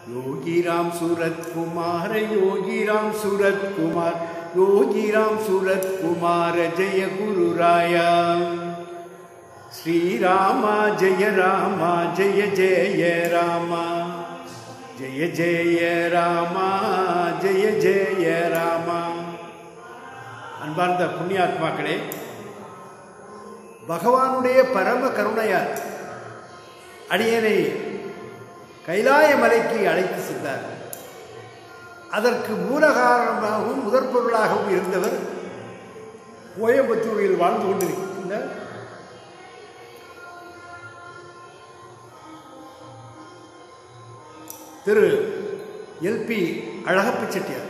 योगी राम सूरत कुमार योगी राम सूरत कुमार योगी राम सूरत कुमार जय गुरु राया श्री राम जय राम जय जय राम जय जय राम जय जय राम அன்பார்ந்த புண்ணியாத்மாக்களே பகவானுடைய பரம கருணையார் அடியனை கைலாய மலைக்கு அழைத்து சென்றார் அதற்கு மூல காரணமாகவும் முதற் பொருளாகவும் இருந்தவர் கோயம்புத்தூரில் வாழ்ந்து கொண்டிருக்கின்ற திரு எல்பி அழகப்ப செட்டியார்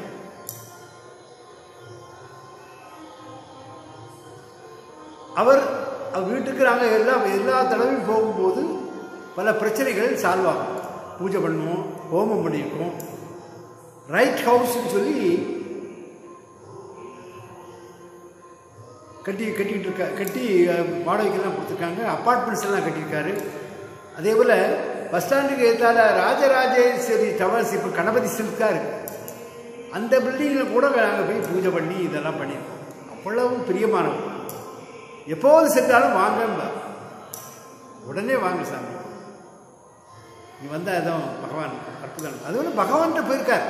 அவர் அவர் வீட்டுக்கு நாங்கள் எல்லாம் எல்லா தடவையும் போகும்போது பல பிரச்சனைகள் சால்வ் ஆகும் பூஜை பண்ணுவோம் ஹோமம் பண்ணியிருக்கோம் ரைட் ஹவுஸ்னு சொல்லி கட்டி கட்டிக்கிட்டு இருக்கா கட்டி அஹ், வாடகைக்கெல்லாம் கொடுத்துருக்காங்க அப்பார்ட்மெண்ட்ஸ் எல்லாம் கட்டியிருக்காரு அதே போல் பஸ் ஸ்டாண்டுக்கு ஏற்றால ராஜராஜேஸ்வரி டவர்ஸ் இப்போ கணபதி சில்கா இருக்கு அந்த பில்டிங்கில் கூட நாங்கள் போய் பூஜை பண்ணி இதெல்லாம் பண்ணியிருக்கோம் அவ்வளவு பிரியமானவங்க எப்போது சென்றாலும் வாங்க உடனே வாங்க சாமி நீ வந்தால் எதுவும் பகவான் அற்புதம் அதுவும் பகவான்கிட்ட போயிருக்கார்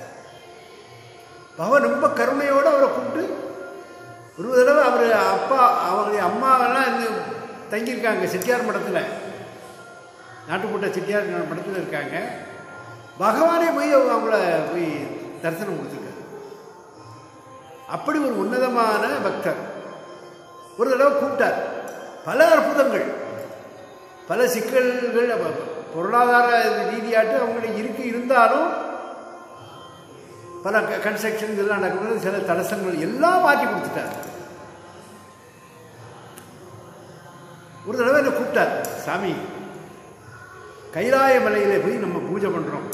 பகவான் ரொம்ப கருணையோடு அவரை கூப்பிட்டு ஒரு தடவை அவர் அப்பா அவருடைய அம்மாவெல்லாம் இன்னும் தங்கியிருக்காங்க செட்டியார் மடத்தில் நாட்டுப்பட்ட செட்டியார் மடத்தில் இருக்காங்க பகவானே போய் அவங்க அவங்கள போய் தரிசனம் கொடுத்துருக்காரு அப்படி ஒரு உன்னதமான பக்தர் ஒரு தடவை கூப்பிட்டார் பல அற்புதங்கள் பல சிக்கல்கள் அப்ப பொருளாதார ரீதியாட்டு அவங்களுக்கு இருக்கு இருந்தாலும் பல கன்ஸ்ட்ரக்ஷன் இதெல்லாம் நடக்கும்போது சில தடசங்கள் எல்லாம் மாற்றி கொடுத்துட்டார் ஒரு தடவை என்னை கூப்பிட்டார் சாமி கைலாய மலையில போய் நம்ம பூஜை பண்றோம்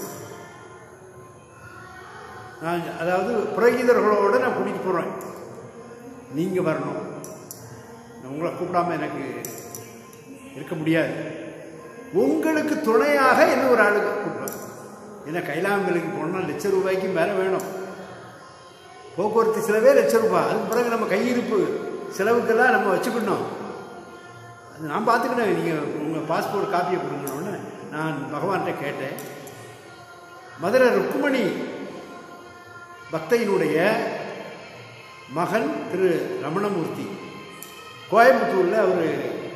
நான் அதாவது புரோகிதர்களோட நான் கூட்டிட்டு போறேன் நீங்க வரணும் நான் உங்களை கூப்பிடாம எனக்கு இருக்க முடியாது உங்களுக்கு துணையாக என்ன ஒரு ஆளுக்கு கூப்பிடுவேன் ஏன்னா கைலாமலைக்கு போனால் லட்ச ரூபாய்க்கு மேலே வேணும் போக்குவரத்து செலவே லட்ச ரூபாய் அதுக்கு பிறகு நம்ம கையிருப்பு செலவுக்கெல்லாம் நம்ம வச்சுக்கணும் அது நான் பார்த்துக்கினேன் நீங்கள் உங்கள் பாஸ்போர்ட் காப்பியை கொடுங்கன்னு நான் பகவான்கிட்ட கேட்டேன் மதுரை ருக்குமணி பக்தையினுடைய மகன் திரு ரமணமூர்த்தி கோயம்புத்தூரில் அவர்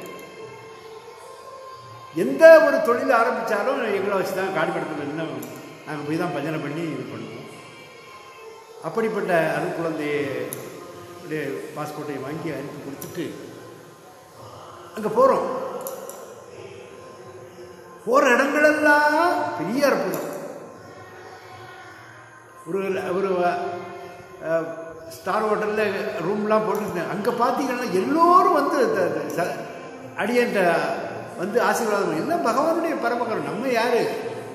எந்த ஒரு தொழில் ஆரம்பித்தாலும் எங்களை வச்சு தான் காடிமடத்தில் இருந்து நாங்கள் போய் தான் பஜனை பண்ணி இது பண்ணுவோம் அப்படிப்பட்ட அருக்குழந்தைய பாஸ்போர்ட்டை வாங்கி அனுப்பி கொடுத்துட்டு அங்கே போகிறோம் போகிற இடங்களெல்லாம் பெரிய அற்புதம் ஒரு ஒரு அஹ், ஸ்டார் ஹோட்டலில் ரூம்லாம் போட்டுருந்தேன் அங்கே பார்த்தீங்கன்னா எல்லோரும் வந்து த- த- ச- அடியன்ட்ட வந்து ஆசீர்வாதம் எல்லாம் பகவானுடைய பரமகரம் நம்ம யாரு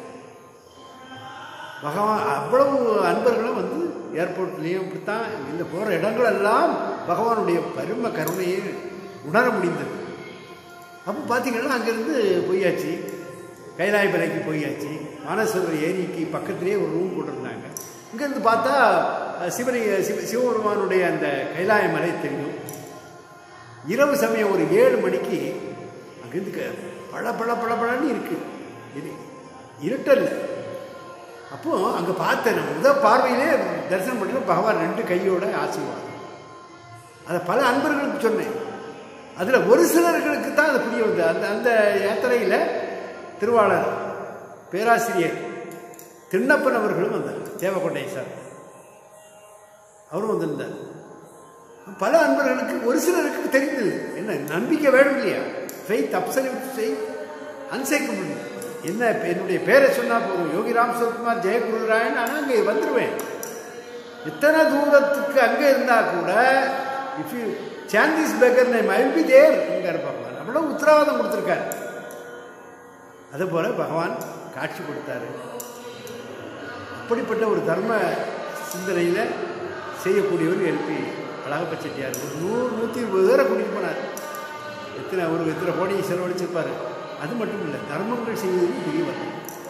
பகவான் அவ்வளவு அன்பர்களும் வந்து ஏர்போர்ட்லேயும் இப்படித்தான் இந்த போகிற இடங்களெல்லாம் பகவானுடைய பரும கருணையை உணர முடிந்தது அப்போ பார்த்தீங்கன்னா அங்கேருந்து போயாச்சு கைலாய மலைக்கு போயாச்சு மானசரோவர் ஏரிக்கு பக்கத்திலேயே ஒரு ரூம் போட்டிருந்தாங்க இங்கேருந்து பார்த்தா அஹ், சிவனை சிவ சிவபெருமானுடைய அந்த கைலாய மலை தெரியும் இரவு சமயம் ஒரு ஏழு மணிக்கு அங்கேருந்து க- பள பள பள பளன்னு இருக்கு இது இருட்டல்ல அப்போ அங்கே பார்த்தேன் நான் முதல் பார்வையிலே தரிசனம் பண்ணி பகவான் ரெண்டு கையோட ஆசீர்வாதம் அதை பல அன்பர்களுக்கு சொன்னேன் அதில் ஒரு சிலர்களுக்கு தான் அது புரிய வந்தது அந்த அந்த யாத்திரையில் திருவாளர் பேராசிரியர் திண்ணப்பன் அவர்களும் வந்தார் தேவக்கோட்டை சார் அவரும் வந்திருந்தார் பல அன்பர்களுக்கு ஒரு சிலருக்கு தெரிந்தது என்ன நம்பிக்கை வேணும் இல்லையா ஃபெய்த் அப்சல்யூட் ஃபெய்த் அன்சைக்கபிள் என்ன இப்ப என்னுடைய பேரை சொன்னா போதும் யோகி ராம் சிவகுமார் ஜெயகுருராயன் ஆனால் அங்கே வந்துடுவேன் எத்தனை தூரத்துக்கு அங்கே இருந்தா கூட if you chant his beggar name I be there இருக்கார் பகவான் அவ்வளோ உத்தரவாதம் கொடுத்துருக்காரு அதுபோல பகவான் காட்சி கொடுத்தாரு அப்படிப்பட்ட ஒரு தர்ம சிந்தனையில் செய்யக்கூடியவர் எல்பி அழகப்ப செட்டியார் ஒரு நூறு நூற்றி இருபது பேரை கூட்டிகிட்டு போனார் எத்தனை ஒரு எத்தனை கோடி செலவழிச்சிருப்பார் அது மட்டும் இல்லை தர்மங்கள் செய்வதிலும் பெரியவர்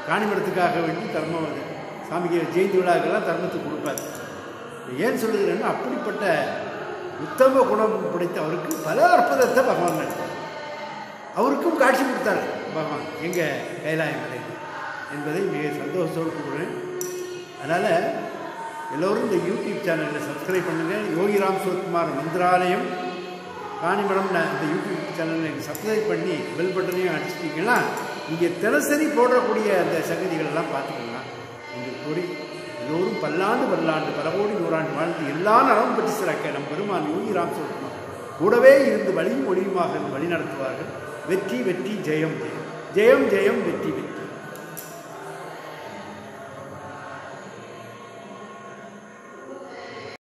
காணிமடத்துக்காக வேண்டி தர்மம் அது சாமிக்கு ஜெயந்தி விழாக்கெல்லாம் தர்மத்துக்கு கொடுப்பார் ஏன் சொல்லுகிறேன்னா அப்படிப்பட்ட உத்தம குணம் படைத்த அவருக்கு பல அற்புதத்தை பகவான் நடத்தார் அவருக்கும் காட்சி கொடுத்தார் பகவான் எங்கள் கைலாய மலையில் என்பதை மிக சந்தோஷத்தோடு கூறுறேன் அதனால் எல்லோரும் இந்த யூடியூப் சேனலில் சப்ஸ்கிரைப் பண்ணுங்கள் யோகிராம் சிவகுமார் மந்திராலயம் காணிமடம் நான் இந்த யூடியூப் சேனலில் எனக்கு சப்ஸ்கிரைப் பண்ணி பெல் பட்டனையும் அடிச்சிட்டிங்கன்னா இங்கே தினசரி போடக்கூடிய அந்த சங்கதிகளெல்லாம் பார்த்துக்கலாம் என்று கூறி எல்லோரும் பல்லாண்டு பல்லாண்டு பல கோடி நூறாண்டு வாழ்ந்து எல்லா நலமும் பெற்று சிறக்க நம் பெருமான் யோகிராம் சிவகுமார் கூடவே இருந்து வழியும் ஒளியுமாக இருந்து வழி நடத்துவார்கள் வெற்றி வெற்றி ஜெயம் ஜெயம் ஜெயம் ஜெயம் வெற்றி வெற்றி